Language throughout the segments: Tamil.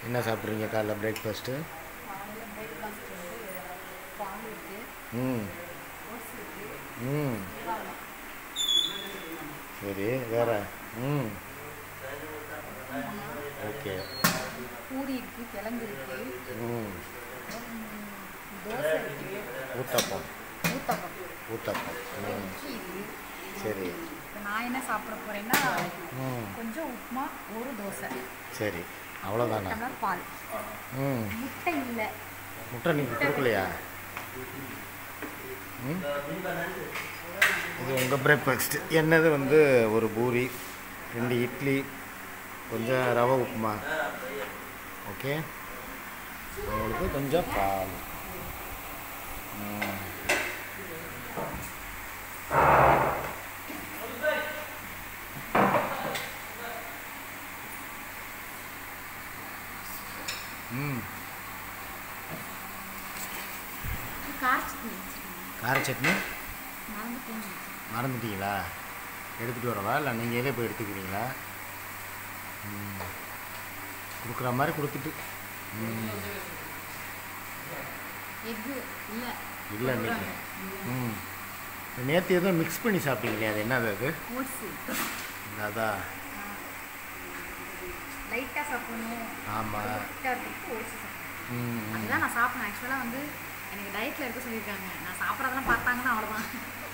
என்ன சாப்பிட்றீங்க காலைல பிரேக்ஃபாஸ்ட்டு காலையில் பிரேக்ஃபாஸ்ட் வந்து பால் இருக்குது ம் ஓட்ஸ் இருக்குது ம் வெங்காயம் சரி வேற ம் ஓகே பூரி இருக்குது கிழங்கு இருக்குது ம் தோசை இருக்குது ஊத்தப்பம் ஊத்தப்பம் ஊத்தப்பம் ம் இட்லி இருக்குது சரி இப்போ நான் என்ன சாப்பிட போகிறேன்னா ம் கொஞ்சம் உப்புமா ஒரு தோசை சரி அவ்வளோதானா டம்ளர் பால் ம் முட்டை இல்லை முட்டை நீங்கள் கொடுக்கலையா ம் இது உங்கள் பிரேக்ஃபாஸ்ட் என்னது வந்து ஒரு பூரி ரெண்டு இட்லி கொஞ்சம் ரவை உப்புமா ஓகே உங்களுக்கு கொஞ்சம் பால் ம். ம் கார சட்னி வச்சுருக்கேன் கார சட்னி மறந்துட்டேன் மறந்துட்டீங்களா எடுத்துகிட்டு வரவா இல்லை நீங்களே போய் எடுத்துக்கிறீங்களா ம். கொடுக்குற மாதிரி கொடுத்துட்டு ம் எக்கு இல்லை இல்லை இன்னைக்கு ம் நேற்று ஏதோ மிக்ஸ் பண்ணி சாப்பிட்டீங்களே அது என்னது அது ஓட்ஸு அதான் லைட்டாக சாப்பிடணும் ஆமாம் லைட்டாக இருக்கு ஓட்ஸ் சாப்பிடணும் ம் ம். அதுதான் நான் சாப்பிடணும் ஆக்சுவலாக வந்து எனக்கு டயட்டில் இருக்க சொல்லியிருக்காங்க நான் சாப்பிட்றதெல்லாம் பார்த்தாங்கன்னா அவ்வளோதான்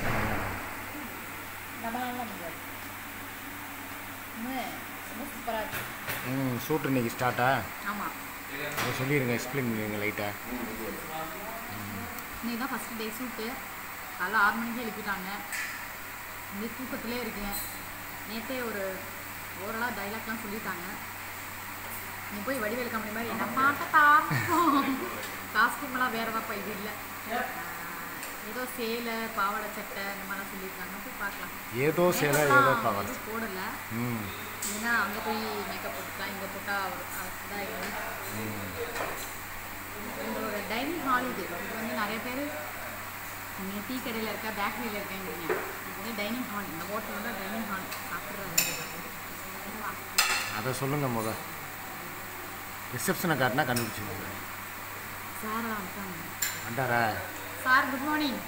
நம்மளால முடியாது இன்னும் ரொம்ப சூப்பராக இருக்கு ம் சூட்டு இன்னைக்கு ஸ்டார்ட்டா ஆமாம் அதை சொல்லிடுங்க எக்ஸ்பிளைன் பண்ணுங்க லைட்டாக இன்னைக்கு தான் ஃபஸ்ட் டே ஷூட்டு காலைல ஆறு மணிக்கு எழுப்பிட்டாங்க இந்த தூக்கத்திலே இருக்கேன் நேற்றே ஒரு ஓரளாக டைலாக்லாம் சொல்லிட்டாங்க நீ போய் வடிவேல் கம்பெனி மாதிரி என்ன பார்த்தா காஸ்டியூமெல்லாம் வேறு தான் இது இல்லை ஏதோ சேலை பாவாடை சட்டை இந்த மாதிரிலாம் சொல்லியிருக்காங்க போய் பார்க்கலாம் ஏதோ சேலை ஏதோ மேக்கப்லாம் பாவாடை எதுவும் போடலை ம் ஏன்னா அங்கே போய் மேக்கப் போட்டுக்கலாம் இங்கே போட்டால் இதாகிடும் ம் உங்களோட டைனிங் ஹால் இது இது வந்து நிறைய பேர் நீங்கள் டீ கடையில் இருக்க பேக்கரியில் இருக்கேங்கிறீங்க இது வந்து டைனிங் ஹால் இந்த ஹோட்டலோட டைனிங் ஹால் சாப்பிட்றது அதை சொல்லுங்கள் முத ரிசப்ஷனை காட்டினா கண்டுபிடிச்சிருங்க சார் தான் வந்துட்டாங்க வந்தாரா சார் குட் மார்னிங்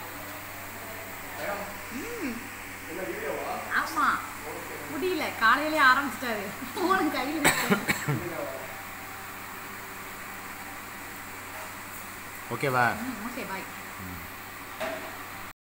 ஆமாம் முடியல காலையிலே ஆரம்பிச்சிட்டாரு ஃபோன் கையில் ஓகேவா ஓகே பாய்